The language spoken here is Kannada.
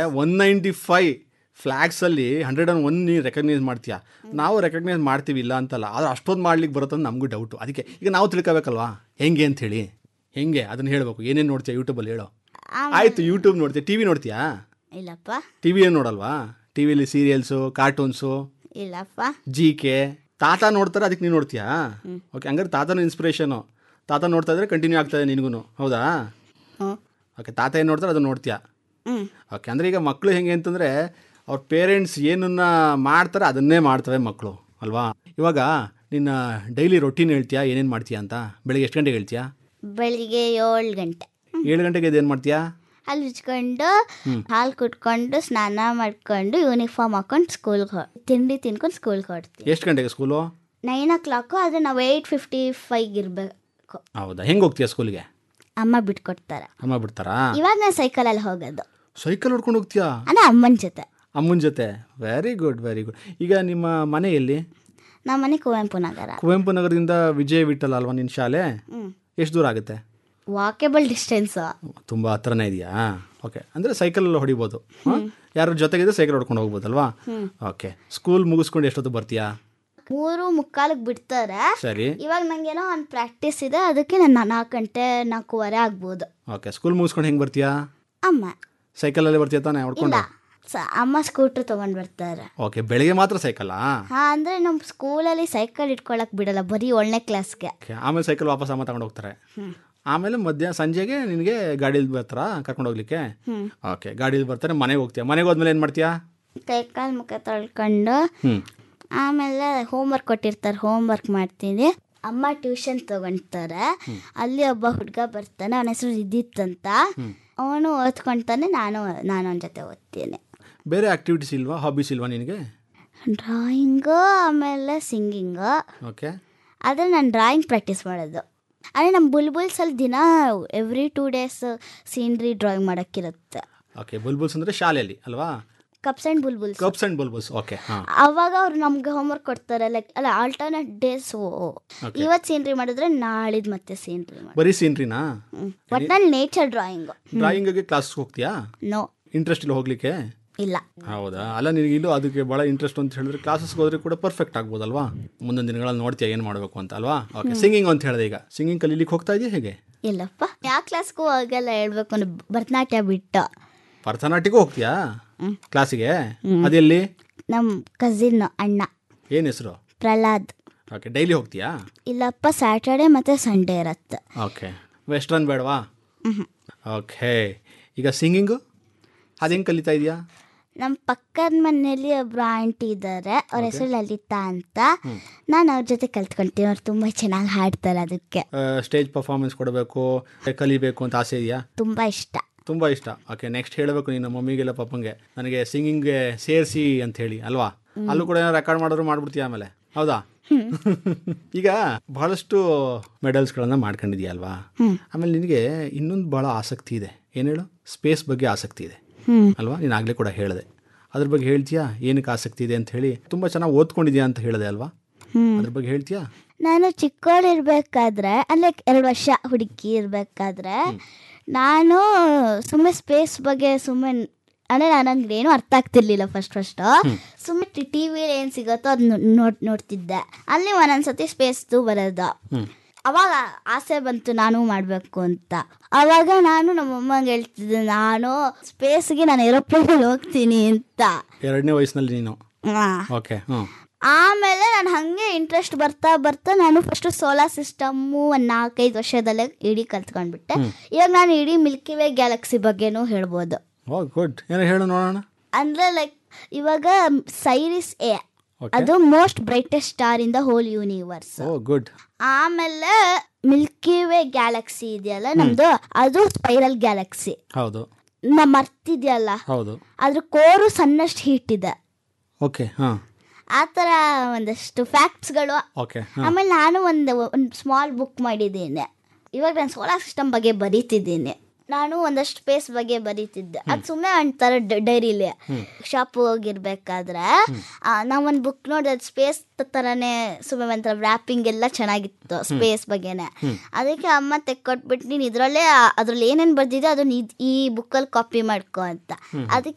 ಒನ್ ನೈಂಟಿ ಫೈವ್ ಫ್ಲ್ಯಾಗ್ಸಲ್ಲಿ ಹಂಡ್ರೆಡ್ ಆ್ಯಂಡ್ ಒನ್ ನೀನು ರೆಕಗ್ನೈಸ್ ಮಾಡ್ತೀಯಾ ನಾವು ರೆಕಗ್ನೈಸ್ ಮಾಡ್ತೀವಿ ಇಲ್ಲ ಅಂತಲ್ಲ ಆದರೆ ಅಷ್ಟೊಂದು ಮಾಡ್ಲಿಕ್ಕೆ ಬರುತ್ತಂತ ನಮಗೂ ಡೌಟು ಅದಕ್ಕೆ ಈಗ ನಾವು ತಿಳ್ಕೊಬೇಕಲ್ವಾ ಹೆಂಗೆ ಅಂತ ಹೇಳಿ ಹೆಂಗೆ ಅದನ್ನು ಹೇಳಬೇಕು ಏನೇನು ನೋಡ್ತೀಯಾ ಯೂಟ್ಯೂಬಲ್ಲಿ ಹೇಳೋ ಆಯಿತು ಯೂಟ್ಯೂಬ್ ನೋಡ್ತೀಯ ಟಿ ವಿ ನೋಡ್ತೀಯಾ ಇಲ್ಲಪ್ಪ ಟಿ ವಿ ಏನು ನೋಡಲ್ವಾ ಟಿ ವಿಲಿ ಸೀರಿಯಲ್ಸು ಕಾರ್ಟೂನ್ಸು ಇಲ್ಲಪ್ಪ ಜಿ ಕೆ ತಾತ ನೋಡ್ತಾರೆ ಅದಕ್ಕೆ ನೀನು ನೋಡ್ತೀಯಾ ಓಕೆ ಹಂಗಾರೆ ತಾತನ ಇನ್ಸ್ಪಿರೇಷನು ತಾತ ನೋಡ್ತಾ ಇದ್ರೆ ಕಂಟಿನ್ಯೂ ಆಗ್ತದೆ ನಿನಗೂ ಹೌದಾ ಹ್ಞೂ ಓಕೆ ತಾತ ಏನು ನೋಡ್ತಾರೆ ಅದನ್ನು ನೋಡ್ತೀಯಾ ಹ್ಞೂ ಓಕೆ ಅಂದರೆ ಈಗ ಮಕ್ಕಳು ಹೆಂಗೆ ಅಂತಂದರೆ ಅವ್ರ ಪೇರೆಂಟ್ಸ್ ಏನನ್ನ ಮಾಡ್ತಾರೆ ಅದನ್ನೇ ಮಾಡ್ತವೆ ಮಕ್ಕಳು ಅಲ್ವಾ ಇವಾಗ ನಿನ್ನ ಡೈಲಿ ರೊಟೀನ್ ಹೇಳ್ತೀಯಾ ಏನೇನು ಮಾಡ್ತೀಯಾ ಅಂತ ಬೆಳಿಗ್ಗೆ ಎಷ್ಟು ಗಂಟೆಗೆ ಹೇಳ್ತೀಯಾ ಬೆಳಿಗ್ಗೆ ಏಳು ಗಂಟೆ ಏಳು ಗಂಟೆಗೆ ಇದೇನು ಮಾಡ್ತೀಯಾ ಅಲ್ಲಿ ಉಜ್ಕೊಂಡು ಹಾಲು ಕುಟ್ಕೊಂಡು ಸ್ನಾನ ಮಾಡ್ಕೊಂಡು ಯೂನಿಫಾರ್ಮ್ ಹಾಕೊಂಡು ಸ್ಕೂಲ್ಗೆ ತಿಂಡಿ ತಿನ್ಕೊಂಡು ಸ್ಕೂಲ್ಗೆ ಹೊಡ್ತೀವಿ ಎಷ್ಟು ಗಂಟೆಗೆ ಸ್ಕೂಲು ನೈನ್ ಓ ಕ್ಲಾಕು ಅದು ನಾವು ಏಯ್ಟ್ ಫಿಫ್ಟಿ ಫೈವ್ ಇರಬೇಕು ಹೌದಾ ಹೆಂಗೆ ಹೋಗ್ತೀಯಾ ಸ್ಕೂಲಿಗೆ ಅಮ್ಮ ಬಿಟ್ಕೊಡ್ತಾರೆ ಅಮ್ಮ ಬಿಡ್ತಾರಾ ಇವಾಗ ನಾನು ಸೈಕಲಲ್ಲಿ ಹೋಗೋದು ಸೈಕಲ್ ಹೊಡ್ಕೊಂಡು ಹೋಗ್ತೀಯಾ ಅಂದರೆ ಅಮ್ಮನ ಜೊತೆ ಅಮ್ಮನ ಜೊತೆ ವೆರಿ ಗುಡ್ ವೆರಿ ಗುಡ್ ಈಗ ನಿಮ್ಮ ಮನೆ ಎಲ್ಲಿ ನಮ್ಮ ಮನೆ ಕುವೆಂಪು ನಗರ ಕುವೆಂಪು ನಗರದಿಂದ ವಿಜಯ ವಿಠಲ ಅಲ್ವಾ ನಿನ್ನ ಶಾಲೆ ಹ್ಞೂ ಎಷ್ಟು ದೂರ ಆಗುತ್ತೆ ವಾಕೇಬಲ್ ಡಿಸ್ಟೆನ್ಸು ತುಂಬ ಹತ್ರನೇ ಇದೆಯಾ ಓಕೆ ಅಂದರೆ ಸೈಕಲಲ್ಲಿ ಹೊಡಿಬೋದು ಯಾರ ಜೊತೆಗಿದ್ರೆ ಸೈಕಲ್ ಹೊಡ್ಕೊಂಡು ಹೋಗ್ಬೋದಲ್ವಾ ಓಕೆ ಸ್ಕೂಲ್ ಮುಗಿಸ್ಕೊಂಡು ಎಷ್ಟೊತ್ತು ಬರ್ತೀಯಾ ಮೂರು ಮುಕ್ಕಾಲಿಗೆ ಬಿಡ್ತಾರೆ ಸರಿ ಇವಾಗ ನಂಗೇನೋ ಒಂದು ಪ್ರಾಕ್ಟೀಸ್ ಇದೆ ಅದಕ್ಕೆ ನಾನು ನಾಲ್ಕು ಗಂಟೆ ನಾಲ್ಕೂವರೆ ಆಗ್ಬೋದು ಓಕೆ ಸ್ಕೂಲ್ ಮುಗಿಸ್ಕೊಂಡು ಹೆಂಗೆ ಬರ್ತೀಯಾ ಅಮ್ಮ ಸೈಕಲಲ್ಲಿ ಬರ್ತೀಯ ತಾನೇ ಹೊಡ್ಕೊಂಡು ಇಲ್ಲ ಸ ಅಮ್ಮ ಸ್ಕೂಟ್ರ್ ತೊಗೊಂಡು ಬರ್ತಾರೆ ಓಕೆ ಬೆಳಿಗ್ಗೆ ಮಾತ್ರ ಸೈಕಲ್ಲಾ ಹಾಂ ಅಂದರೆ ನಮ್ಮ ಸ್ಕೂಲಲ್ಲಿ ಸೈಕಲ್ ಇಟ್ಕೊಳಕ್ ಬಿಡಲ್ಲ ಬರೀ ಏಳನೇ ಕ್ಲಾಸ್ಗೆ ಓಕೆ ಆಮೇಲೆ ಸೈಕಲ್ ವಾಪಸ್ ಅಮ್ಮ ತಗೊಂಡು ಹೋಗ್ತಾರೆ ಆಮೇಲೆ ಮಧ್ಯ ಸಂಜೆಗೆ ನಿನಗೆ ಗಾಡೀಲಿ ಬರ್ತಾರಾ ಕರ್ಕೊಂಡು ಹೋಗ್ಲಿಕ್ಕೆ ಓಕೆ ಗಾಡೀಲಿ ಬರ್ತಾರೆ ಮನೆಗೆ ಹೋಗ್ತೀಯ ಮನೆಗೆ ಹೋದ್ಮೇಲೆ ಏನು ಮಾಡ್ತೀಯಾ ಕೈಕಾಲು ಮುಖ ತೊಳ್ಕೊಂಡು ಹ್ಞೂ ಆಮೇಲೆ ಹೋಮ್ವರ್ಕ್ ಕೊಟ್ಟಿರ್ತಾರೆ ಹೋಮ್ವರ್ಕ್ ಮಾಡ್ತೀನಿ ಅಮ್ಮ ಟ್ಯೂಷನ್ ತಗೊಂತಾರೆ ಅಲ್ಲಿ ಒಬ್ಬ ಹುಡುಗ ಬರ್ತಾನೆ ಅವನ ಹೆಸರು ಇದ್ದಿತ್ತು ಅಂತ ಅವನು ಓದ್ಕೊಳ್ತಾನೆ ನಾನು ನಾನು ಅವನ ಜೊತೆ ಓದ್ತೀನಿ ಬೇರೆ ಆ್ಯಕ್ಟಿವಿಟೀಸ್ ಇಲ್ವಾ ಹಾಬೀಸ್ ಇಲ್ವಾ ನಿನಗೆ ಡ್ರಾಯಿಂಗು ಆಮೇಲೆ ಸಿಂಗಿಂಗು ಓಕೆ ಆದರೆ ನಾನು ಡ್ರಾಯಿಂಗ್ ಪ್ರಾಕ್ಟೀಸ್ ಮಾಡೋದು ಅಂದರೆ ನಮ್ಮ ಬುಲ್ಬುಲ್ಸಲ್ಲಿ ದಿನ every two days scenery drawing ಮಾಡೋಕ್ಕಿರುತ್ತೆ ಓಕೆ ಬುಲ್ಬುಲ್ಸ್ ಅಂದರೆ ಶಾಲೆಯಲ್ಲಿ ಅಲ್ವಾ cubs and Bulbuls cubs and Bulbuls okay ಹಾಂ ಅವಾಗ ಅವ್ರು ನಮ್ಗೆ ಹೋಮ್ವರ್ಕ್ ಕೊಡ್ತಾರೆ ಲೈಕ್ ಅಲ್ಲ ಆಲ್ಟರ್ನೇಟ್ ಡೇಸ್ ಇವತ್ತು ಸೀನ್ರಿ ಮಾಡಿದ್ರೆ ನಾಳಿದ್ ಮತ್ತೆ ಸೀನ್ರಿ ಮಾಡಿ ಬರೀ ಸೀನ್ರಿನಾ ಒಟ್ನಲ್ಲಿ ನೇಚರ್ ಡ್ರಾಯಿಂಗು ಡ್ರಾಯಿಂಗಿಗೆ ಕ್ಲಾಸ್ಗೆ ಹೋಗ್ತೀಯಾ ನೋ ಇಂಟ್ರೆಸ್ಟ್ ಇಲ್ಲ ಹೋಗ್ಲಿಕ್ಕೆ ಇಲ್ಲ ಹೌದಾ ಅಲ್ಲ ನಿನಗೆ ಇಲ್ಲೂ ಅದಕ್ಕೆ ಭಾಳ ಇಂಟ್ರೆಸ್ಟ್ ಅಂತ ಹೇಳಿದ್ರೆ ಕ್ಲಾಸಸ್ಗೆ ಹೋದ್ರೆ ಕೂಡ ಪರ್ಫೆಕ್ಟ್ ಆಗ್ಬೋದಲ್ವಾ ಮುಂದಿನ ದಿನಗಳಲ್ಲಿ ನೋಡ್ತೀಯ ಏನು ಮಾಡಬೇಕು ಅಂತ ಅಲ್ವಾ ಓಕೆ ಸಿಂಗಿಂಗ್ ಅಂತ ಹೇಳಿದೆ ಈಗ ಸಿಂಗಿಂಗ್ ಕಲೀಲಿಕ್ಕೆ ಹೋಗ್ತಾ ಇದೆಯಾ ಹೇಗೆ ಇಲ್ಲಪ್ಪ ಯಾವ ಕ್ಲಾಸ್ಗೂ ಹೋಗಲ್ಲ ಹೇಳ್ಬೇಕು ಅಂದ್ರೆ ಭರತನಾಟ್ಯ ಬಿಟ್ಟು ಭರತನಾಟ್ಯಕ್ಕೂ ಹೋಗ್ತೀಯಾ ಕ್ಲಾಸಿಗೆ ಅದೆಲ್ಲಿ ನಮ್ಮ ಕಸಿನ್ ಅಣ್ಣ ಏನು ಹೆಸರು ಪ್ರಹ್ಲಾದ್ ಓಕೆ ಡೈಲಿ ಹೋಗ್ತೀಯಾ ಇಲ್ಲಪ್ಪ ಸ್ಯಾಟರ್ಡೆ ಮತ್ತು ಸಂಡೇ ಇರುತ್ತೆ ಓಕೆ ವೆಸ್ಟ್ರನ್ ಬೇಡವಾ ಓಕೆ ಈಗ ಸಿಂಗಿಂಗು ಅದು ಹೆಂಗೆ ಕಲಿತಾ ಇದೆಯಾ ನಮ್ಮ ಪಕ್ಕದ ಮನೆಯಲ್ಲಿ ಒಬ್ರು ಆಂಟಿ ಇದ್ದಾರೆ ಅವ್ರ ಹೆಸರು ಲಲಿತಾ ಅಂತ ನಾನು ಅವ್ರ ಜೊತೆ ಕಲ್ತ್ಕೊಂತೀನಿ ಅವ್ರು ತುಂಬ ಚೆನ್ನಾಗಿ ಹಾಡ್ತಾರೆ ಅದಕ್ಕೆ ಸ್ಟೇಜ್ ಪರ್ಫಾರ್ಮೆನ್ಸ್ ಕೊಡಬೇಕು ಕಲಿಬೇಕು ಅಂತ ಆಸೆ ಇದೆಯಾ ತುಂಬ ಇಷ್ಟ ತುಂಬ ಇಷ್ಟ ಓಕೆ ನೆಕ್ಸ್ಟ್ ಹೇಳಬೇಕು ನೀನು ಮಮ್ಮಿಗೆಲ್ಲ ಪಪ್ಪಂಗೆ ನನಗೆ ಸಿಂಗಿಂಗ್ಗೆ ಸೇರಿಸಿ ಅಂತ ಹೇಳಿ ಅಲ್ವಾ ಅಲ್ಲೂ ಕೂಡ ರೆಕಾರ್ಡ್ ಮಾಡಿದ್ರು ಮಾಡ್ಬಿಡ್ತೀಯ ಆಮೇಲೆ ಹೌದಾ ಈಗ ಬಹಳಷ್ಟು ಮೆಡಲ್ಸ್ಗಳನ್ನ ಮಾಡ್ಕೊಂಡಿದ್ಯಾ ಅಲ್ವಾ ಆಮೇಲೆ ನಿನಗೆ ಇನ್ನೊಂದು ಭಾಳ ಆಸಕ್ತಿ ಇದೆ ಏನು ಹೇಳು ಸ್ಪೇಸ್ ಬಗ್ಗೆ ಆಸಕ್ತಿ ಇದೆ ಅಲ್ವಾ ನೀನು ಆಗಲೇ ಕೂಡ ಹೇಳಿದೆ ಅದ್ರ ಬಗ್ಗೆ ಹೇಳ್ತೀಯಾ ಏನಕ್ಕೆ ಆಸಕ್ತಿ ಇದೆ ಅಂತ ಹೇಳಿ ತುಂಬ ಚೆನ್ನಾಗಿ ಓದ್ಕೊಂಡಿದ್ಯಾ ಅಂತ ಹೇಳಿದೆ ಅಲ್ವಾ ಅದ್ರ ಬಗ್ಗೆ ಹೇಳ್ತೀಯಾ ನಾನು ಚಿಕ್ಕವಳಿರ್ಬೇಕಾದ್ರೆ ಅಂದರೆ ಎರಡು ವರ್ಷ ಹುಡುಗಿ ಇರಬೇಕಾದ್ರೆ ನಾನು ಸುಮ್ಮನೆ ಸ್ಪೇಸ್ ಬಗ್ಗೆ ಸುಮ್ಮನೆ ಅಂದರೆ ನನಗೆ ಏನೂ ಅರ್ಥ ಆಗ್ತಿರ್ಲಿಲ್ಲ ಫಸ್ಟ್ ಫಸ್ಟು ಸುಮ್ಮನೆ ಟಿ ವಿಲಿ ಏನು ಸಿಗುತ್ತೋ ಅದು ನೋಡ್ ನೋಡ್ತಿದ್ದೆ ಅಲ್ಲಿ ಒಂದೊಂದ್ಸತಿ ಸ್ಪೇಸ್ದು ಬರೋದು ಅವಾಗ ಆಸೆ ಬಂತು ನಾನು ಮಾಡಬೇಕು ಅಂತ ಅವಾಗ ನಾನು ನಮ್ಮ ಅಮ್ಮಂಗೆ ಹೇಳ್ತಿದ್ದೆ ನಾನು ಸ್ಪೇಸ್ಗೆ ನಾನು ಏರೋಪ್ಲೇನಲ್ಲಿ ಹೋಗ್ತೀನಿ ಅಂತ ಎರಡನೇ ವಯಸ್ಸಿನಲ್ಲಿ ನೀನು ಹಾಂ ಓಕೆ ಹ್ಞೂ ಆಮೇಲೆ ನಾನು ಹಾಗೆ ಇಂಟ್ರೆಸ್ಟ್ ಬರ್ತಾ ಬರ್ತಾ ನಾನು ಫಸ್ಟ್ ಸೋಲಾರ್ ಸಿಸ್ಟಮ್ಮು ಒಂದು ನಾಲ್ಕೈದು ವರ್ಷದಲ್ಲೇ ಇಡೀ ಕಲ್ತ್ಕೊಂಡ್ಬಿಟ್ಟೆ ಇವಾಗ ನಾನು ಇಡೀ ಮಿಲ್ಕಿ ವೇ ಗ್ಯಾಲಕ್ಸಿ ಬಗ್ಗೆನೂ ಹೇಳ್ಬೋದು ಓ ಗುಡ್ ಏನೋ ಹೇಳು ನೋಡೋಣ ಅಂದರೆ ಲೈಕ್ ಇವಾಗ ಸೈರಿಸ್ ಎ Okay. ಅದು most brightest star in the whole universe oh good ಆಮೇಲೆ ಮಿಲ್ಕಿ ವೇ ಗ್ಯಾಲಕ್ಸಿ ಇದೆಯಲ್ಲ ನಮ್ದು ಅದು ಸ್ಪೈರಲ್ ಗ್ಯಾಲಕ್ಸಿ ಹೌದು ನಮ್ಮ ಅರ್ತ್ ಇದೆಯಲ್ಲ ಹೌದು ಅದ್ರ ಕೋರು ಸಣ್ಣಷ್ಟು ಹೀಟ್ ಇದೆ ಓಕೆ ಹಾಂ ಆ ಥರ ಒಂದಷ್ಟು ಫ್ಯಾಕ್ಟ್ಸ್ಗಳು ಓಕೆ ಹಾಂ ಆಮೇಲೆ ನಾನು ಒಂದು ಒಂದು ಸ್ಮಾಲ್ ಬುಕ್ ಮಾಡಿದ್ದೀನಿ ಇವಾಗ ನಾನು ಸೋಲಾರ್ ಸಿಸ್ಟಮ್ ಬಗ್ಗೆ ಬರೀತಿದ್ದೀನಿ ನಾನು ಒಂದಷ್ಟು ಸ್ಪೇಸ್ ಬಗ್ಗೆ ಬರೀತಿದ್ದೆ ಅದು ಸುಮ್ಮನೆ ಅಂತಾರೆ ಡೈರಿಲಿ ಶಾಪ್ ಹೋಗಿರ್ಬೇಕಾದ್ರೆ ನಾವು ಒಂದು ಬುಕ್ ನೋಡಿದೆ ಅದು ಸ್ಪೇಸ್ ಥರನೇ ಸುಮ್ಮನೆ ಒಂಥರ ರ್ಯಾಪಿಂಗ್ ಎಲ್ಲ ಚೆನ್ನಾಗಿತ್ತು ಸ್ಪೇಸ್ ಬಗ್ಗೆನೆ ಅದಕ್ಕೆ ಅಮ್ಮ ತೆಕ್ಕೊಟ್ಬಿಟ್ಟು ನೀನು ಇದರಲ್ಲೇ ಅದ್ರಲ್ಲಿ ಏನೇನು ಬರ್ದಿದೆ ಅದನ್ನ ಇದ್- ಈ ಬುಕ್ಕಲ್ಲಿ ಕಾಪಿ ಮಾಡ್ಕೊ ಅಂತ ಅದಕ್ಕೆ